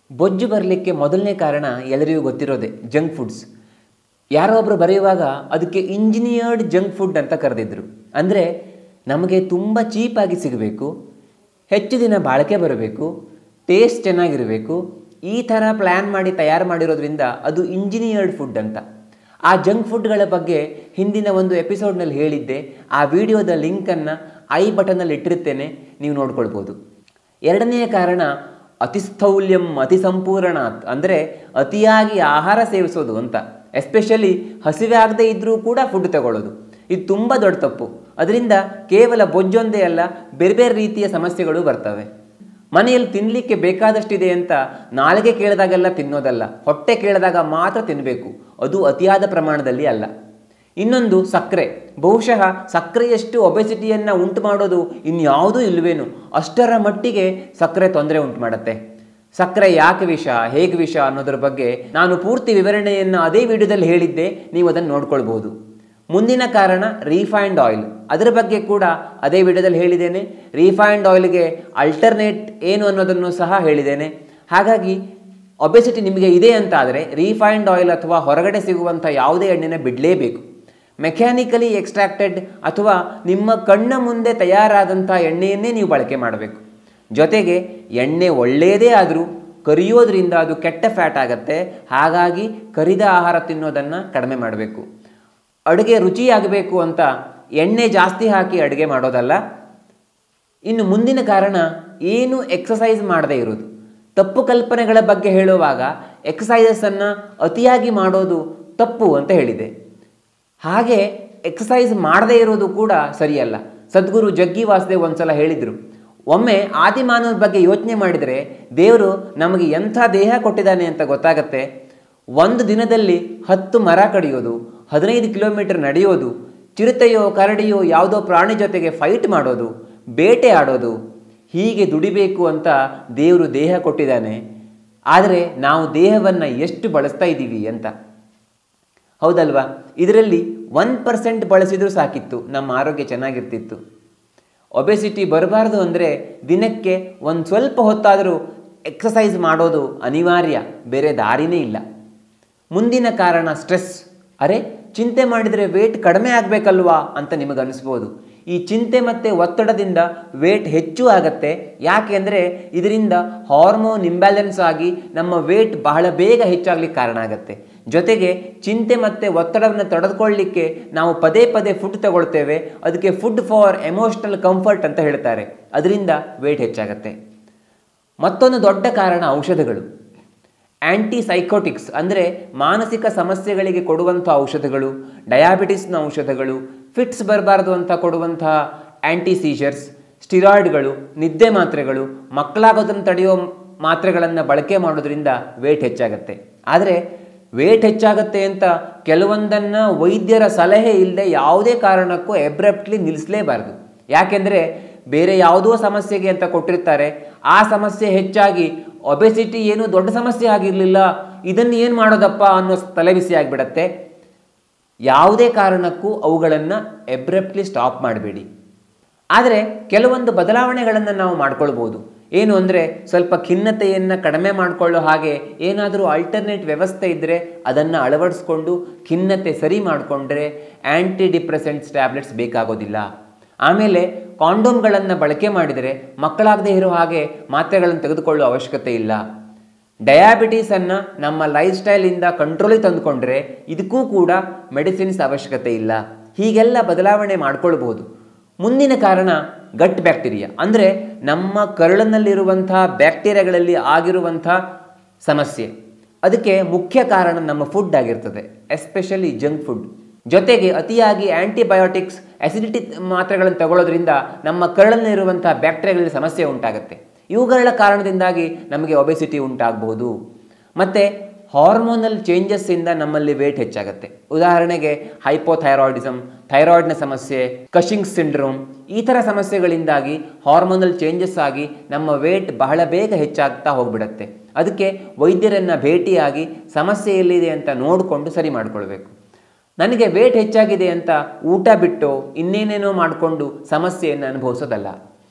ಬೊಜ್ಜು ಬರಲಿಕ್ಕೆ ಮೊದಲನೇ ಕಾರಣ ಎಲ್ಲರಿಗೂ ಗೊತ್ತಿರೋದೆ ಜಂಕ್ ಫುಡ್ಸ್ ಯಾರೋ ಒಬ್ಬರು ಬರೆಯುವಾಗ ಅದಕ್ಕೆ ಇಂಜಿನಿಯರ್ಡ್ ಜಂಕ್ ಫುಡ್ ಅಂತ ಕರೆದಿದ್ರು ಅಂದರೆ ನಮಗೆ ತುಂಬ ಚೀಪಾಗಿ ಸಿಗಬೇಕು ಹೆಚ್ಚು ದಿನ ಬಾಳಿಕೆ ಬರಬೇಕು ಟೇಸ್ಟ್ ಚೆನ್ನಾಗಿರಬೇಕು ಈ ಥರ ಪ್ಲ್ಯಾನ್ ಮಾಡಿ ತಯಾರು ಮಾಡಿರೋದ್ರಿಂದ ಅದು ಇಂಜಿನಿಯರ್ಡ್ ಫುಡ್ ಅಂತ ಆ ಜಂಕ್ ಫುಡ್ಗಳ ಬಗ್ಗೆ ಹಿಂದಿನ ಒಂದು ಎಪಿಸೋಡ್ನಲ್ಲಿ ಹೇಳಿದ್ದೆ ಆ ವಿಡಿಯೋದ ಲಿಂಕನ್ನು ಐ ಬಟನಲ್ಲಿ ಇಟ್ಟಿರುತ್ತೇನೆ ನೀವು ನೋಡ್ಕೊಳ್ಬೋದು ಎರಡನೆಯ ಕಾರಣ ಅತಿಸ್ಥೌಲ್ಯಂ ಅತಿ ಸಂಪೂರ್ಣಾತ್ ಅಂದರೆ ಅತಿಯಾಗಿ ಆಹಾರ ಸೇವಿಸೋದು ಅಂತ ಎಸ್ಪೆಷಲಿ ಹಸಿವೆ ಆಗದೆ ಇದ್ದರೂ ಕೂಡ ಫುಡ್ ತಗೊಳ್ಳೋದು ಇದು ತುಂಬ ದೊಡ್ಡ ತಪ್ಪು ಅದರಿಂದ ಕೇವಲ ಬೊಜ್ಜೊಂದೇ ಅಲ್ಲ ಬೇರೆ ಬೇರೆ ರೀತಿಯ ಸಮಸ್ಯೆಗಳು ಬರ್ತವೆ ಮನೆಯಲ್ಲಿ ತಿನ್ನಲಿಕ್ಕೆ ಬೇಕಾದಷ್ಟಿದೆ ಅಂತ ನಾಲಿಗೆ ಕೇಳಿದಾಗೆಲ್ಲ ತಿನ್ನೋದಲ್ಲ ಹೊಟ್ಟೆ ಕೇಳಿದಾಗ ಮಾತ್ರ ತಿನ್ನಬೇಕು ಅದು ಅತಿಯಾದ ಪ್ರಮಾಣದಲ್ಲಿ ಅಲ್ಲ ಇನ್ನೊಂದು ಸಕ್ಕರೆ ಬಹುಶಃ ಸಕ್ಕರೆಯಷ್ಟು ಒಬೆಸಿಟಿಯನ್ನು ಉಂಟು ಮಾಡೋದು ಇನ್ಯಾವುದೂ ಇಲ್ವೇನು ಅಷ್ಟರ ಮಟ್ಟಿಗೆ ಸಕ್ಕರೆ ತೊಂದರೆ ಉಂಟು ಮಾಡುತ್ತೆ ಸಕ್ಕರೆ ಯಾಕೆ ವಿಷ ಹೇಗೆ ವಿಷ ಅನ್ನೋದ್ರ ಬಗ್ಗೆ ನಾನು ಪೂರ್ತಿ ವಿವರಣೆಯನ್ನು ಅದೇ ವಿಡಿಯೋದಲ್ಲಿ ಹೇಳಿದ್ದೆ ನೀವು ಅದನ್ನು ನೋಡ್ಕೊಳ್ಬೋದು ಮುಂದಿನ ಕಾರಣ ರೀಫೈನ್ಡ್ ಆಯಿಲ್ ಅದರ ಬಗ್ಗೆ ಕೂಡ ಅದೇ ವಿಡಿಯೋದಲ್ಲಿ ಹೇಳಿದ್ದೇನೆ ರೀಫೈನ್ಡ್ ಆಯಿಲ್ಗೆ ಅಲ್ಟರ್ನೇಟ್ ಏನು ಅನ್ನೋದನ್ನು ಸಹ ಹೇಳಿದ್ದೇನೆ ಹಾಗಾಗಿ ಒಬೆಸಿಟಿ ನಿಮಗೆ ಇದೆ ಅಂತ ಆದರೆ ರೀಫೈನ್ಡ್ ಆಯಿಲ್ ಅಥವಾ ಹೊರಗಡೆ ಸಿಗುವಂಥ ಯಾವುದೇ ಎಣ್ಣೆನ ಬಿಡಲೇಬೇಕು ಮೆಕ್ಯಾನಿಕಲಿ ಎಕ್ಸ್ಟ್ರಾಕ್ಟೆಡ್ ಅಥವಾ ನಿಮ್ಮ ಕಣ್ಣ ಮುಂದೆ ತಯಾರಾದಂಥ ಎಣ್ಣೆಯನ್ನೇ ನೀವು ಬಳಕೆ ಮಾಡಬೇಕು ಜೊತೆಗೆ ಎಣ್ಣೆ ಒಳ್ಳೆಯದೇ ಆದರೂ ಕರಿಯೋದ್ರಿಂದ ಅದು ಕೆಟ್ಟ ಫ್ಯಾಟ್ ಆಗುತ್ತೆ ಹಾಗಾಗಿ ಕರಿದ ಆಹಾರ ತಿನ್ನೋದನ್ನು ಕಡಿಮೆ ಮಾಡಬೇಕು ಅಡುಗೆ ರುಚಿಯಾಗಬೇಕು ಅಂತ ಎಣ್ಣೆ ಜಾಸ್ತಿ ಹಾಕಿ ಅಡುಗೆ ಮಾಡೋದಲ್ಲ ಇನ್ನು ಮುಂದಿನ ಕಾರಣ ಏನು ಎಕ್ಸಸೈಸ್ ಮಾಡದೇ ಇರೋದು ತಪ್ಪು ಕಲ್ಪನೆಗಳ ಬಗ್ಗೆ ಹೇಳುವಾಗ ಎಕ್ಸಸೈಸನ್ನು ಅತಿಯಾಗಿ ಮಾಡೋದು ತಪ್ಪು ಅಂತ ಹೇಳಿದೆ ಹಾಗೆ ಎಕ್ಸಸೈಸ್ ಮಾಡದೇ ಇರೋದು ಕೂಡ ಸರಿಯಲ್ಲ ಸದ್ಗುರು ಜಗ್ಗಿ ವಾಸುದೇವ್ ಒಂದ್ಸಲ ಹೇಳಿದರು ಒಮ್ಮೆ ಆದಿಮಾನವನ ಬಗ್ಗೆ ಯೋಚನೆ ಮಾಡಿದರೆ ದೇವರು ನಮಗೆ ಎಂಥ ದೇಹ ಕೊಟ್ಟಿದ್ದಾನೆ ಅಂತ ಗೊತ್ತಾಗತ್ತೆ ಒಂದು ದಿನದಲ್ಲಿ ಹತ್ತು ಮರ ಕಡಿಯೋದು ಹದಿನೈದು ಕಿಲೋಮೀಟರ್ ನಡೆಯೋದು ಚಿರತೆಯೋ ಕರಡಿಯೋ ಯಾವುದೋ ಪ್ರಾಣಿ ಜೊತೆಗೆ ಫೈಟ್ ಮಾಡೋದು ಬೇಟೆ ಆಡೋದು ಹೀಗೆ ದುಡಿಬೇಕು ಅಂತ ದೇವರು ದೇಹ ಕೊಟ್ಟಿದ್ದಾನೆ ಆದರೆ ನಾವು ದೇಹವನ್ನು ಎಷ್ಟು ಬಳಸ್ತಾ ಇದ್ದೀವಿ ಅಂತ ಹೌದಲ್ವಾ ಇದರಲ್ಲಿ ಒನ್ ಪರ್ಸೆಂಟ್ ಬಳಸಿದರೂ ಸಾಕಿತ್ತು ನಮ್ಮ ಆರೋಗ್ಯ ಚೆನ್ನಾಗಿರ್ತಿತ್ತು ಒಬೆಸಿಟಿ ಬರಬಾರ್ದು ಅಂದರೆ ದಿನಕ್ಕೆ ಒಂದು ಸ್ವಲ್ಪ ಹೊತ್ತಾದರೂ ಎಕ್ಸಸೈಸ್ ಮಾಡೋದು ಅನಿವಾರ್ಯ ಬೇರೆ ದಾರಿನೇ ಇಲ್ಲ ಮುಂದಿನ ಕಾರಣ ಸ್ಟ್ರೆಸ್ ಅರೆ ಚಿಂತೆ ಮಾಡಿದರೆ ವೇಟ್ ಕಡಿಮೆ ಆಗಬೇಕಲ್ವಾ ಅಂತ ನಿಮಗೆ ಅನಿಸ್ಬೋದು ಈ ಚಿಂತೆ ಮತ್ತು ಒತ್ತಡದಿಂದ ವೇಟ್ ಹೆಚ್ಚು ಆಗತ್ತೆ ಯಾಕೆ ಅಂದರೆ ಇದರಿಂದ ಹಾರ್ಮೋನ್ ಇಂಬ್ಯಾಲೆನ್ಸ್ ಆಗಿ ನಮ್ಮ ವೇಟ್ ಬಹಳ ಬೇಗ ಹೆಚ್ಚಾಗ್ಲಿಕ್ಕೆ ಕಾರಣ ಆಗುತ್ತೆ ಜೊತೆಗೆ ಚಿಂತೆ ಮತ್ತು ಒತ್ತಡವನ್ನು ತಡೆದುಕೊಳ್ಳಲಿಕ್ಕೆ ನಾವು ಪದೇ ಪದೇ ಫುಡ್ ತಗೊಳ್ತೇವೆ ಅದಕ್ಕೆ ಫುಡ್ ಫಾರ್ ಎಮೋಷ್ನಲ್ ಕಂಫರ್ಟ್ ಅಂತ ಹೇಳ್ತಾರೆ ಅದರಿಂದ ವೇಟ್ ಹೆಚ್ಚಾಗತ್ತೆ ಮತ್ತೊಂದು ದೊಡ್ಡ ಕಾರಣ ಔಷಧಗಳು ಆ್ಯಂಟಿ ಸೈಕೋಟಿಕ್ಸ್ ಅಂದರೆ ಮಾನಸಿಕ ಸಮಸ್ಯೆಗಳಿಗೆ ಕೊಡುವಂಥ ಔಷಧಗಳು ಡಯಾಬಿಟಿಸ್ನ ಔಷಧಗಳು ಫಿಟ್ಸ್ ಬರಬಾರ್ದು ಅಂತ ಕೊಡುವಂಥ ಆ್ಯಂಟಿ ಸೀಜರ್ಸ್ ಸ್ಟಿರಾಯ್ಡ್ಗಳು ನಿದ್ದೆ ಮಾತ್ರೆಗಳು ಮಕ್ಕಳಾಗೋದನ್ನು ತಡೆಯೋ ಮಾತ್ರೆಗಳನ್ನು ಬಳಕೆ ಮಾಡೋದ್ರಿಂದ ವೇಟ್ ಹೆಚ್ಚಾಗತ್ತೆ ಆದರೆ ವೇಟ್ ಹೆಚ್ಚಾಗತ್ತೆ ಅಂತ ಕೆಲವೊಂದನ್ನು ವೈದ್ಯರ ಸಲಹೆ ಇಲ್ಲದೆ ಯಾವುದೇ ಕಾರಣಕ್ಕೂ ಎಬ್ರಪ್ಟ್ಲಿ ನಿಲ್ಲಿಸಲೇಬಾರ್ದು ಯಾಕೆಂದರೆ ಬೇರೆ ಯಾವುದೋ ಸಮಸ್ಯೆಗೆ ಅಂತ ಕೊಟ್ಟಿರ್ತಾರೆ ಆ ಸಮಸ್ಯೆ ಹೆಚ್ಚಾಗಿ ಒಬೆಸಿಟಿ ಏನು ದೊಡ್ಡ ಸಮಸ್ಯೆ ಆಗಿರಲಿಲ್ಲ ಇದನ್ನು ಏನು ಮಾಡೋದಪ್ಪ ಅನ್ನೋ ತಲೆಬಿಸಿ ಆಗಿಬಿಡತ್ತೆ ಯಾವುದೇ ಕಾರಣಕ್ಕೂ ಅವುಗಳನ್ನು ಎಬ್ರಪ್ಟ್ಲಿ ಸ್ಟಾಪ್ ಮಾಡಬೇಡಿ ಆದರೆ ಕೆಲವೊಂದು ಬದಲಾವಣೆಗಳನ್ನು ನಾವು ಮಾಡ್ಕೊಳ್ಬೋದು ಏನು ಅಂದರೆ ಸ್ವಲ್ಪ ಖಿನ್ನತೆಯನ್ನು ಕಡಿಮೆ ಮಾಡಿಕೊಳ್ಳೋ ಹಾಗೆ ಏನಾದರೂ ಅಲ್ಟರ್ನೇಟ್ ವ್ಯವಸ್ಥೆ ಇದ್ದರೆ ಅದನ್ನು ಅಳವಡಿಸ್ಕೊಂಡು ಖಿನ್ನತೆ ಸರಿ ಮಾಡಿಕೊಂಡ್ರೆ ಆ್ಯಂಟಿ ಡಿಪ್ರೆಸೆಂಟ್ಸ್ ಟ್ಯಾಬ್ಲೆಟ್ಸ್ ಬೇಕಾಗೋದಿಲ್ಲ ಆಮೇಲೆ ಕಾಂಡೋಮ್ಗಳನ್ನು ಬಳಕೆ ಮಾಡಿದರೆ ಮಕ್ಕಳಾಗದೇ ಇರೋ ಹಾಗೆ ಮಾತ್ರೆಗಳನ್ನು ತೆಗೆದುಕೊಳ್ಳುವ ಅವಶ್ಯಕತೆ ಇಲ್ಲ ಡಯಾಬಿಟೀಸನ್ನು ನಮ್ಮ ಲೈಫ್ ಸ್ಟೈಲಿಂದ ಕಂಟ್ರೋಲಿಗೆ ತಂದುಕೊಂಡ್ರೆ ಇದಕ್ಕೂ ಕೂಡ ಮೆಡಿಸಿನ್ಸ್ ಅವಶ್ಯಕತೆ ಇಲ್ಲ ಹೀಗೆಲ್ಲ ಬದಲಾವಣೆ ಮಾಡ್ಕೊಳ್ಬೋದು ಮುಂದಿನ ಕಾರಣ ಗಟ್ ಬ್ಯಾಕ್ಟೀರಿಯಾ ಅಂದರೆ ನಮ್ಮ ಕರುಳಿನಲ್ಲಿರುವಂಥ ಬ್ಯಾಕ್ಟೀರಿಯಾಗಳಲ್ಲಿ ಆಗಿರುವಂಥ ಸಮಸ್ಯೆ ಅದಕ್ಕೆ ಮುಖ್ಯ ಕಾರಣ ನಮ್ಮ ಫುಡ್ ಆಗಿರ್ತದೆ ಎಸ್ಪೆಷಲಿ ಜಂಕ್ ಫುಡ್ ಜೊತೆಗೆ ಅತಿಯಾಗಿ ಆ್ಯಂಟಿಬಯೋಟಿಕ್ಸ್ ಅಸಿಡಿಟಿ ಮಾತ್ರೆಗಳನ್ನು ತಗೊಳ್ಳೋದ್ರಿಂದ ನಮ್ಮ ಕರಳಲ್ಲಿರುವಂಥ ಬ್ಯಾಕ್ಟೀರಿಯಾಗಳಲ್ಲಿ ಸಮಸ್ಯೆ ಉಂಟಾಗುತ್ತೆ ಇವುಗಳ ಕಾರಣದಿಂದಾಗಿ ನಮಗೆ ಒಬೆಸಿಟಿ ಉಂಟಾಗಬಹುದು ಮತ್ತು ಹಾರ್ಮೋನಲ್ ಚೇಂಜಸ್ಸಿಂದ ನಮ್ಮಲ್ಲಿ ವೇಟ್ ಹೆಚ್ಚಾಗುತ್ತೆ ಉದಾಹರಣೆಗೆ ಹೈಪೋಥೈರಾಯ್ಡಿಸಮ್ ಥೈರಾಯ್ಡ್ನ ಸಮಸ್ಯೆ ಕಶಿಂಗ್ ಸಿಂಡ್ರೋಮ್ ಈ ಥರ ಸಮಸ್ಯೆಗಳಿಂದಾಗಿ ಹಾರ್ಮೋನಲ್ ಚೇಂಜಸ್ ಆಗಿ ನಮ್ಮ ವೇಟ್ ಬಹಳ ಬೇಗ ಹೆಚ್ಚಾಗ್ತಾ ಹೋಗ್ಬಿಡತ್ತೆ ಅದಕ್ಕೆ ವೈದ್ಯರನ್ನು ಭೇಟಿಯಾಗಿ ಸಮಸ್ಯೆ ಎಲ್ಲಿದೆ ಅಂತ ನೋಡಿಕೊಂಡು ಸರಿ ಮಾಡಿಕೊಳ್ಬೇಕು ನನಗೆ ವೇಟ್ ಹೆಚ್ಚಾಗಿದೆ ಅಂತ ಊಟ ಬಿಟ್ಟು ಇನ್ನೇನೇನೋ ಮಾಡಿಕೊಂಡು ಸಮಸ್ಯೆಯನ್ನು ಅನುಭವಿಸೋದಲ್ಲ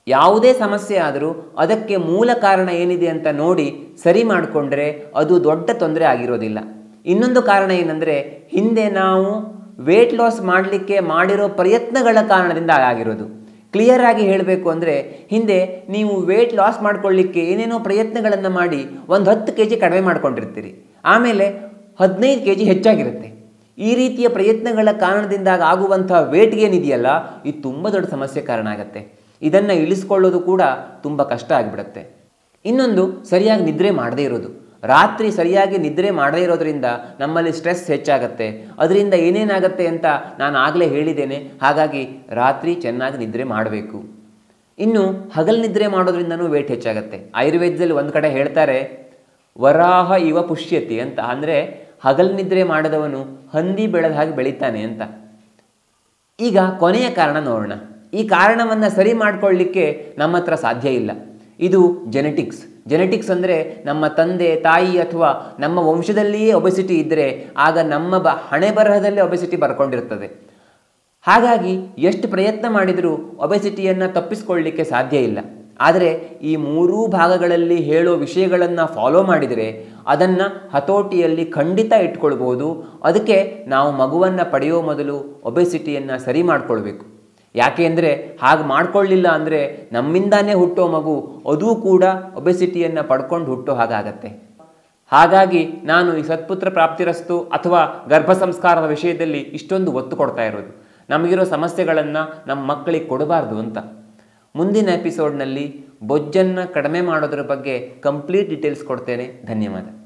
ಯಾವುದೇ ಸಮಸ್ಯೆ ಆದರೂ ಅದಕ್ಕೆ ಮೂಲ ಕಾರಣ ಏನಿದೆ ಅಂತ ನೋಡಿ ಸರಿ ಮಾಡಿಕೊಂಡ್ರೆ ಅದು ದೊಡ್ಡ ತೊಂದರೆ ಆಗಿರೋದಿಲ್ಲ ಇನ್ನೊಂದು ಕಾರಣ ಏನಂದರೆ ಹಿಂದೆ ನಾವು ವೇಟ್ ಲಾಸ್ ಮಾಡಲಿಕ್ಕೆ ಮಾಡಿರೋ ಪ್ರಯತ್ನಗಳ ಕಾರಣದಿಂದ ಆಗಿರೋದು ಕ್ಲಿಯರ್ ಆಗಿ ಹೇಳಬೇಕು ಅಂದರೆ ಹಿಂದೆ ನೀವು ವೇಟ್ ಲಾಸ್ ಮಾಡ್ಕೊಳ್ಳಿಕ್ಕೆ ಏನೇನೋ ಪ್ರಯತ್ನಗಳನ್ನು ಮಾಡಿ ಒಂದು ಹತ್ತು ಕೆ ಜಿ ಕಡಿಮೆ ಮಾಡ್ಕೊಂಡಿರ್ತೀರಿ ಆಮೇಲೆ ಹದಿನೈದು ಕೆ ಜಿ ಹೆಚ್ಚಾಗಿರುತ್ತೆ ಈ ರೀತಿಯ ಪ್ರಯತ್ನಗಳ ಕಾರಣದಿಂದಾಗ ಆಗುವಂಥ ವೇಟ್ ಏನಿದೆಯಲ್ಲ ಇದು ತುಂಬ ದೊಡ್ಡ ಸಮಸ್ಯೆ ಕಾರಣ ಆಗುತ್ತೆ ಇದನ್ನು ಇಳಿಸ್ಕೊಳ್ಳೋದು ಕೂಡ ತುಂಬ ಕಷ್ಟ ಆಗಿಬಿಡುತ್ತೆ ಇನ್ನೊಂದು ಸರಿಯಾಗಿ ನಿದ್ರೆ ಮಾಡದೇ ಇರೋದು ರಾತ್ರಿ ಸರಿಯಾಗಿ ನಿದ್ರೆ ಮಾಡದೇ ಇರೋದ್ರಿಂದ ನಮ್ಮಲ್ಲಿ ಸ್ಟ್ರೆಸ್ ಹೆಚ್ಚಾಗತ್ತೆ ಅದರಿಂದ ಏನೇನಾಗತ್ತೆ ಅಂತ ನಾನು ಆಗಲೇ ಹೇಳಿದ್ದೇನೆ ಹಾಗಾಗಿ ರಾತ್ರಿ ಚೆನ್ನಾಗಿ ನಿದ್ರೆ ಮಾಡಬೇಕು ಇನ್ನು ಹಗಲು ನಿದ್ರೆ ಮಾಡೋದ್ರಿಂದನೂ ವೇಟ್ ಹೆಚ್ಚಾಗತ್ತೆ ಆಯುರ್ವೇದದಲ್ಲಿ ಒಂದು ಕಡೆ ಹೇಳ್ತಾರೆ ವರಾಹ ಇವ ಪುಷ್ಯತಿ ಅಂತ ಅಂದರೆ ಹಗಲು ನಿದ್ರೆ ಮಾಡದವನು ಹಂದಿ ಬೆಳೆದ ಹಾಗೆ ಬೆಳಿತಾನೆ ಅಂತ ಈಗ ಕೊನೆಯ ಕಾರಣ ನೋಡೋಣ ಈ ಕಾರಣವನ್ನು ಸರಿ ಮಾಡ್ಕೊಳ್ಳಿಕ್ಕೆ ನಮ್ಮ ಹತ್ರ ಸಾಧ್ಯ ಇಲ್ಲ ಇದು ಜೆನೆಟಿಕ್ಸ್ ಜೆನೆಟಿಕ್ಸ್ ಅಂದರೆ ನಮ್ಮ ತಂದೆ ತಾಯಿ ಅಥವಾ ನಮ್ಮ ವಂಶದಲ್ಲಿಯೇ ಒಬೆಸಿಟಿ ಇದ್ದರೆ ಆಗ ನಮ್ಮ ಬ ಹಣೆ ಬರಹದಲ್ಲೇ ಒಬೆಸಿಟಿ ಬರ್ಕೊಂಡಿರ್ತದೆ ಹಾಗಾಗಿ ಎಷ್ಟು ಪ್ರಯತ್ನ ಮಾಡಿದರೂ ಒಬೆಸಿಟಿಯನ್ನು ತಪ್ಪಿಸ್ಕೊಳ್ಳಿಕ್ಕೆ ಸಾಧ್ಯ ಇಲ್ಲ ಆದರೆ ಈ ಮೂರೂ ಭಾಗಗಳಲ್ಲಿ ಹೇಳೋ ವಿಷಯಗಳನ್ನು ಫಾಲೋ ಮಾಡಿದರೆ ಅದನ್ನು ಹತೋಟಿಯಲ್ಲಿ ಖಂಡಿತ ಇಟ್ಕೊಳ್ಬೋದು ಅದಕ್ಕೆ ನಾವು ಮಗುವನ್ನು ಪಡೆಯೋ ಮೊದಲು ಒಬೆಸಿಟಿಯನ್ನು ಸರಿ ಮಾಡ್ಕೊಳ್ಬೇಕು ಯಾಕೆ ಅಂದರೆ ಹಾಗೆ ಮಾಡ್ಕೊಳ್ಳಿಲ್ಲ ಅಂದರೆ ನಮ್ಮಿಂದಾನೇ ಹುಟ್ಟೋ ಮಗು ಅದೂ ಕೂಡ ಒಬೆಸಿಟಿಯನ್ನು ಪಡ್ಕೊಂಡು ಹುಟ್ಟೋ ಹಾಗಾಗತ್ತೆ ಹಾಗಾಗಿ ನಾನು ಈ ಸತ್ಪುತ್ರ ಪ್ರಾಪ್ತಿರಸ್ತು ಅಥವಾ ಗರ್ಭ ಸಂಸ್ಕಾರದ ವಿಷಯದಲ್ಲಿ ಇಷ್ಟೊಂದು ಒತ್ತು ಕೊಡ್ತಾ ಇರೋದು ನಮಗಿರೋ ಸಮಸ್ಯೆಗಳನ್ನು ನಮ್ಮ ಮಕ್ಕಳಿಗೆ ಕೊಡಬಾರ್ದು ಅಂತ ಮುಂದಿನ ಎಪಿಸೋಡ್ನಲ್ಲಿ ಬೊಜ್ಜನ್ನು ಕಡಿಮೆ ಮಾಡೋದ್ರ ಬಗ್ಗೆ ಕಂಪ್ಲೀಟ್ ಡೀಟೇಲ್ಸ್ ಕೊಡ್ತೇನೆ ಧನ್ಯವಾದ